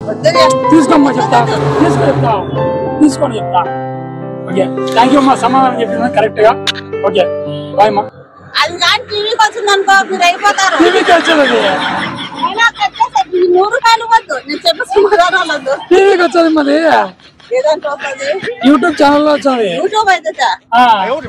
వద్దులే. తీసుకోమ్మా చెప్తా తీసుకో చెప్తా తీసుకొని చెప్తా ఓకే థ్యాంక్ యూ అమ్మా సమాధానం చెప్పింది కరెక్ట్ గా ఓకే బాయ్ అమ్మా అది కానీ టీవీకి వచ్చింది అనుకో మీరు అయిపోతారు టీవీకి వచ్చేది అది. అయినా కట్టేసారు. ఈ నూరు రూపాయలు వద్దు నేను చెప్పే సమాధానాలు వద్దు టీవీకి వచ్చేది మరి ఏదంటే వస్తుంది యూట్యూబ్ ఛానల్లో వచ్చేది యూట్యూబ్ అయితే చా. ఆ.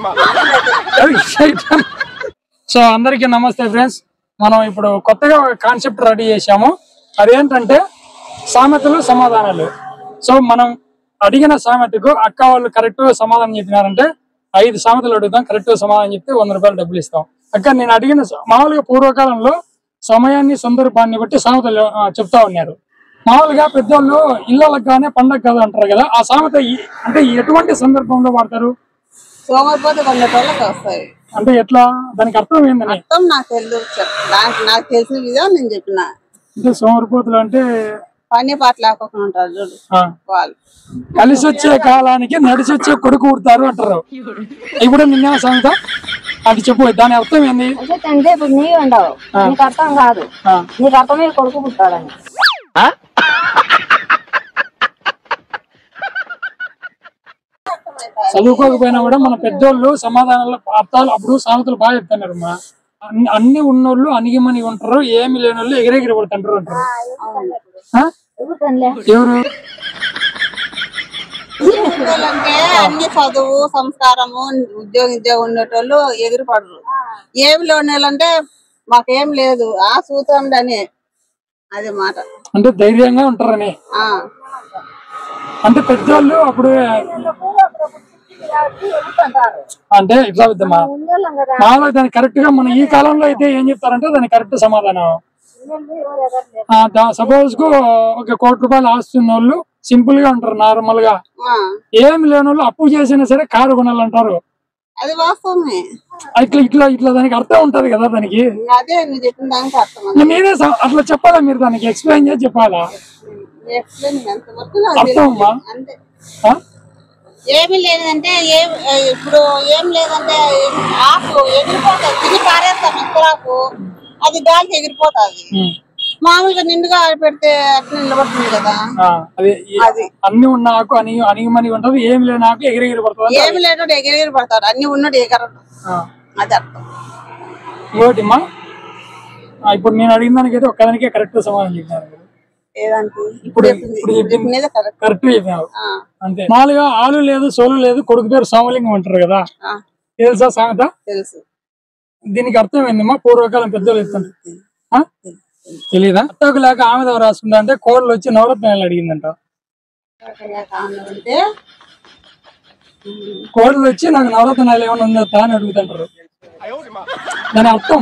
సో అందరికీ నమస్తే ఫ్రెండ్స్ మనం ఇప్పుడు కొత్తగా కాన్సెప్ట్ రెడీ చేశాము అదేంటంటే సామెతలు సమాధానాలు సో మనం అడిగిన సామెతకు అక్క వాళ్ళు కరెక్ట్ సమాధానం చెప్పినారంటే ఐదు సామెతలు అడుగుతాం కరెక్ట్ సమాధానం చెప్తే వంద రూపాయలు డబ్బులు ఇస్తాం అక్క నేను అడిగిన స- మామూలుగా పూర్వకాలంలో సమయాన్ని సందర్భాన్ని బట్టి సామెతలు ఆ, చెప్తా ఉన్నారు మామూలుగా పెద్దోళ్ళు ఇళ్ళకి కానీ పండగ కాదు అంటారు కదా ఆ సామెత ఈ- అంటే ఎటువంటి సందర్భంలో వాడతారు సోమరిపోతే కొండటోళ్ళకి వస్తాయి అంటే ఎట్లా దానికి అర్థం ఏందని మొత్తం నాకు తెలియదు చెప్ దానికి నాకు తెలిసిన విధం నేను చెప్పిన అంటే సోమరిపోతులు అంటే పని పాట లేకుండా ఉంటారు చూడు ఆ, వాళ్ళు కలిసి వచ్చే కాలానికి నడిచి వచ్చే కొడుకు పుడతారు అంటారు ఇప్పుడు నిన్న సంగత అది చెప్పు దాని అర్థం ఏంది అంటే తండ్రి ఇప్పుడు నీవు ఉండవు నీకు అర్థం కాదు ఆ, నీకు అర్థమే కొడుకు పుట్టాడని చదువుకోకపోయినా కూడా మన పెద్దోళ్ళు సమాధానాలు అర్థాలు అప్పుడు సామెతలు బాగా చెప్తున్నారు మా అన్ని- అన్ని ఉన్నోళ్ళు అణిగిమని ఉంటారు ఏమి లేని వాళ్ళు ఎగిరెగిరి పడుతుంటారు అంటారు ఆ? ఎవరు తనలే ఎవరు అంటే అన్ని చదువు సంస్కారము ఉద్యోగం ఉద్యోగం ఉండేటోళ్ళు ఎగిరి పడరు ఏమి లేని మాకేం లేదు ఆ సూత్రం అని అది మాట అంటే ధైర్యంగా ఉంటారని ఆ అంటే పెద్దోళ్ళు అప్పుడు అంటే ఇట్లా వద్దమ్మా ఉండోళ్ళం కదా మామూలుగా దానికి కరెక్ట్ గా మన ఈ కాలంలో అయితే ఏం చెప్తారంటే దానికి కరెక్ట్ సమాధానం సపోజ్ కు ఒక కోటి రూపాయలు ఆస్తున్న వాళ్ళు సింపుల్ గా ఉంటారు నార్మల్ గా ఆ. ఏమి లేని వాళ్ళు అప్పు చేసినా సరే కారు కొనాలంటారు అది వాస్తవమే ఇట్లా ఇట్లా ఇట్లా దానికి అర్థం ఉంటది కదా దానికి ఇంకా అదే నువ్వు చెప్పిన దానికి అర్థం అది. నేనే స- అట్లా చెప్పాలా మీరు దానికి ఎక్స్ప్లెయిన్ చేసి చెప్పాలా ఎక్స్ప్లెయిన్ ఎంతవరకు నాకు అర్థం తెలియదు. అమ్మా అంతే ఆ? ఏమి లేదంటే ఏం ఇప్పుడు ఏం లేదంటే ఆకు ఎగిరిపోతుంది తిని పారేస్తాం ఇస్తరాకు అది గాలికి ఎగిరిపోతుంది ఉమ్. మామూలుగా నిండుగా పెడితే అట్లా నిలబడుతుంది కదా ఆ, అదే ఈ- అది. అన్ని ఉన్న ఆకు అని అనిగమని ఉంటది ఏమి లేని ఆకు ఎగిరెగిరి పడుతుంది ఏమి లేనోడు ఎగిరి పడతాడు అన్ని ఉన్నాడు ఎగరడు అది అర్థం ఇంకోటి అమ్మా ఆ, ఇప్పుడు నేను అడిగిన దానికైతే ఒక్కదానికే కరెక్ట్ సమాధానం చెప్పినారు మీరు. ఏదానికి ఇప్పుడు ఇప్పుడు చెప్పింది ఇప్పుడు ఇప్పుడు చెప్పినదే కరెక్ట్ కరెక్ట్ చెప్పినారు ఆ, అంతే మామూలుగా ఆలు లేదు సోలు లేదు కొడుకు పేరు సోమలింగం అంటారు కదా ఆ, తెలుసా సామెత తెలుసు దీనికి అర్థం ఏందమ్మా పూర్వకాలం పెద్దలు చెప్తారు ఆ? తెలీదా అత్తకు లేక ఆమె రాసుకుంటా అంటే కోడలు వచ్చి నవరత్నాలు అడిగిందంట అంటే కోడలు వచ్చి నాకు నవరత్నాలు ఏమైనా ఉందా అని అడుగుతుంటారు దాని అర్థం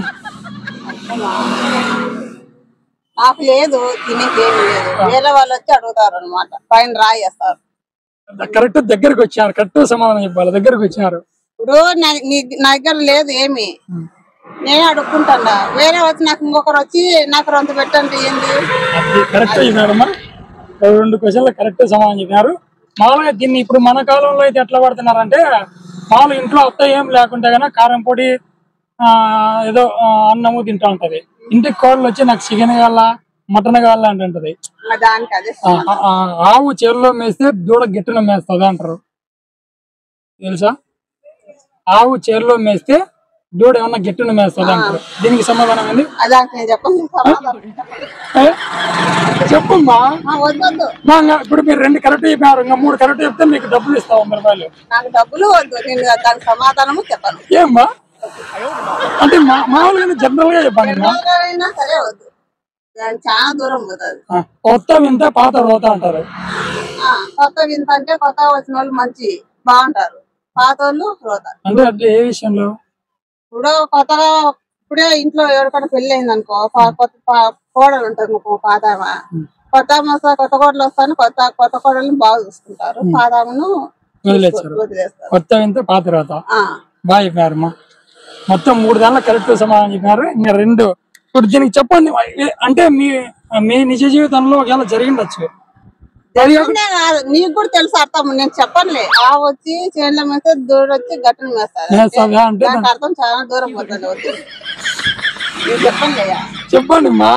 నాకు లేదు తినేకి ఏమి లేదు వేరే వాళ్ళు వచ్చి అడుగుతారు అనమాట పైన రాయేస్తారు కరెక్ట్ దగ్గరకు వచ్చారు కరెక్ట్ సమాధానం చెప్పాలి దగ్గరకు వచ్చినారు ఇప్పుడు నా- నీ- నా దగ్గర లేదు ఏమి నేనే అడుక్కుంటాను వేరే వచ్చి నాకు ఇంకొకరు వచ్చి నాకు రొంత పెట్టండి ఏంది అది కరెక్ట్ చెప్పినారమ్మా రెండు క్వశ్చన్లు కరెక్ట్ సమాధానం చెప్పినారు మామూలుగా దీన్ని ఇప్పుడు మన కాలంలో అయితే ఎట్లా పడుతున్నారంటే మామూలుగా ఇంట్లో అత్త ఏం లేకుంటే గనక కారం పొడి ఆ, ఏదో ఆ, అన్నము తింటా ఉంటది ఇంటికి కోడలు వచ్చి నాకు చికెన్ కావాలా మటన్ కావాలా అంటుంటది ఆ దానికి అదే ఆ, ఆ, ఆ, ఆవు చెరులో మేస్తే దూడ గిట్టలో మేస్తుంది అంటారు తెలుసా ఆవు చెరులో మేస్తే దూడ ఏమన్నా గిట్టును మేస్తుంది అంటారు దీనికి సమాధానం ఏంది ఆ దానికి నేను చెప్పండి సమాధానం ఏ? చెప్పమ్మా ఆ, వద్దు వద్దు మా ఇంకా ఇప్పుడు మీరు రెండు కరెక్ట్ చెప్పారు ఇంకా మూడు కరెక్ట్ చెప్తే మీకు డబ్బులు ఇస్తాం వంద రూపాయలు నాకు డబ్బులు వద్దు నేను దానికి సమాధానము చెప్పను ఏమ్మా అంటే మా మామూలుగా జనరల్ గా చెప్పాను అమ్మా. ఎవరైనా సరే వద్దు దానికి చాలా దూరం పోతుంది ఆ, కొత్త వింత పాత రోత అంటారు ఆ, కొత్త వింత అంటే కొత్త వచ్చిన వాళ్ళు మంచి బాగుంటారు పాత వాళ్ళు పోతారు అంటే అంటే ఏ విషయంలో ఇప్పుడు కొత్తగా ఇప్పుడే ఇంట్లో ఎవరికైనా పెళ్లి అయింది అనుకో పా- కొత్త పా- కోడలు ఉంటుంది ఇంకో పాత ఆమె. కొత్త ఆమె వస్తా కొత్త కోడలు వస్తాను కొత్త కొత్త కోడల్ని బాగా చూసుకుంటారు పాత ఆమెను వదిలేస్తారు వదిలేస్తారు కొత్త వింత పాత రోత ఆ, బాగా చెప్పినారమ్మా మొత్తం మూడు దానిలో కరెక్ట్ సమాధానం చెప్పినారు ఇంకా రెండు ఇప్పుడు దీనికి చెప్పండి ఏ- అంటే మీ మీ నిజ జీవితంలో ఒకవేళ జరిగిండొచ్చు తెలిసిందే కాదు నీకు కూడా తెలుసు అర్థం నేను చెప్పనులే ఆ వచ్చి చేనుల మేస్తే దూరం వచ్చి గట్టును మేస్తారు మేస్తావా అంటే దానికి అర్థం చాలా దూరం పోతుంది వద్దు నేను చెప్పనులేయా చెప్పండి అమ్మా ఆ,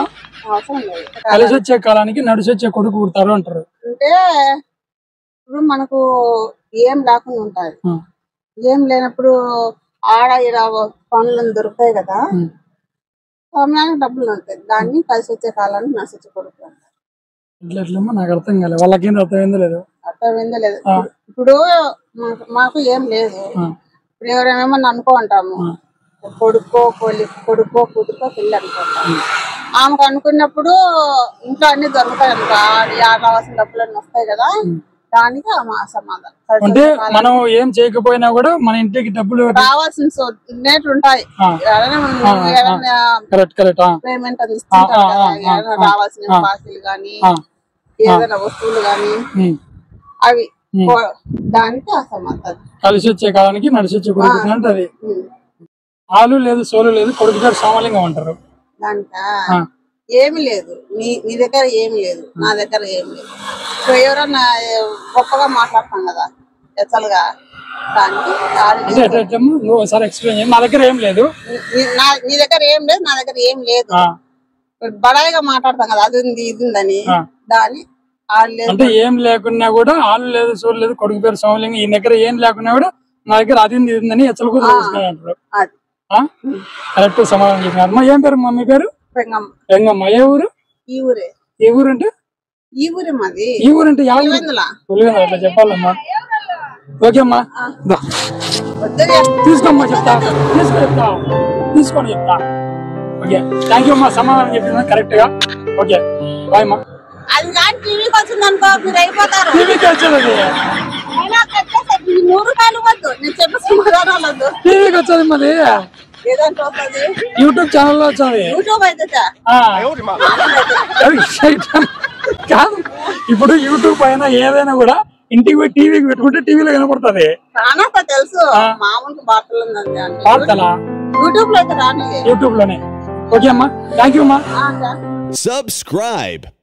అవసరం లేదు కలిసి వచ్చే కాలానికి నడిచి వచ్చే కొడుకు పుడతారు అంటారు అంటే ఇప్పుడు మనకు ఏం లేకుండా ఉంటాయి ఆ, ఏం లేనప్పుడు ఆడ ఈడ పనులు దొరుకుతాయి కదా ఉమ్. సమయానికి డబ్బులు ఉంటాయి దాన్ని కలిసి వచ్చే కాలాన్ని నడిచి కొడుకు అంటారు. ఇట్లా ఎట్లేమో నాకు అర్థం కాలేదు వాళ్ళకేం అర్థమైందో లేదు అర్థమైందో లేదు ఇప్పుడు మాకు- మాకు ఏం లేదు ఆ, ఇప్పుడు ఎవరైనా అనుకో అంటాము కొడుకో కొలి కొడుకో కూతురుకో పిల్లి అనుకుంటాం ఆమెకు అనుకున్నప్పుడు ఇంట్లో అన్ని దొరుకుతాయి అనుకో ఆడి ఆడ రావాల్సిన డబ్బులు అన్నీ వస్తాయి కదా దానికి ఆమె అసమాధానం కలిసి అంటే వచ్చే కాలం. మనం ఏం చేయకపోయినా కూడా మన ఇంటికి డబ్బులు రావాల్సిన సో నేట్లు ఉంటాయి ఆ. ఎవరైనా కరెక్ట్ కరెక్ట్ పేమెంట్ అది ఇస్తుంటారు ఆ, కదా ఆ, ఆ, ఏదైనా రావాల్సిన బాకీలు గాని ఏదైనా వస్తువులు గాని అవి పో- దానికి అసమాధానం కలిసి వచ్చే కాలానికి నడిచి వచ్చే కొడుకు అంటే అది ఉమ్. ఆలు లేదు సోలు లేదు కొడుకు గారు సోమలింగం అంటారు దానికా ఆ, ఏమి లేదు నీ నీ దగ్గర ఏమి లేదు నా దగ్గర ఏమి లేదు ఇప్పుడు ఎవరన్నా ఏ- గొప్పగా మాట్లాడతాం కదా ఎచ్చలుగా దానికి ఆడి- అంటే ఎట్లా ఎట్లమ్మా? నువ్వు ఒకసారి ఎక్స్ప్లెయిన్ చేయి మా దగ్గర ఏం లేదు నీ- నీ- నా- నీ దగ్గర ఏం లేదు నా దగ్గర ఏం లేదు ఆ, ఇప్పుడు బడాయిగా మాట్లాడతాం కదా అది ఉంది ఇది ఉందని ఆ. దాని ఆడు లేదు అంటే ఏం లేకున్నా కూడా ఆలు లేదు సోలు లేదు కొడుకు పేరు సోమలింగం ఈ దగ్గర ఏం లేకున్నా కూడా నా దగ్గర అది ఉంది, ఇది ఉందని ఎచ్చలు కూడా అంటారు అది కరెక్ట్ సమాధానం చెప్పినారు అమ్మా ఏం పేరు మమ్మీ పేరు పెంగమ్మ రంగమ్మ ఏ ఊరు ఈ ఊరే ఏ ఊరు అంటే ఈ ఊరే మాది ఈ ఊరు అంటే యా ఊరు వెందులా తెలియదు అట్లా చెప్పాలమ్మా ఓకే అమ్మా దా. వద్దులే. తీసుకోమ్మా చెప్తా తీసుకో చెప్తా తీసుకోండి చెప్తా ఓకే థ్యాంక్ యూ అమ్మా సమాధానం చెప్పింది కరెక్ట్ గా ఓకే బాయ్ అమ్మా అది కానీ టీవీకి వచ్చింది అనుకో మీరు అయిపోతారు టీవీకి వచ్చేది అది అయినా కట్టేసారు. ఈ నూరు రూపాయలు వద్దు నేను చెప్పే సమాధానాలు వద్దు టీవీకి వచ్చేది మాది ఏదంటే వస్తుంది యూట్యూబ్ ఛానల్లో వచ్చేది యూట్యూబ్ అయితే చా. ఆ. అది శైతాన్. కాదు ఇప్పుడు యూట్యూబ్ పైన ఏదైనా కూడా ఇంటికి పోయి టీవీకి పెట్టుకుంటే టీవీలో కనపడుతుంది చాలా తెలుసు మామూలు వార్తలు ఉందండి అంటే వార్తలా యూట్యూబ్ లో అయితే రాని యూట్యూబ్ లోనే ఓకే అమ్మా థ్యాంక్ యూ అమ్మా ఆ, చా. Subscribe.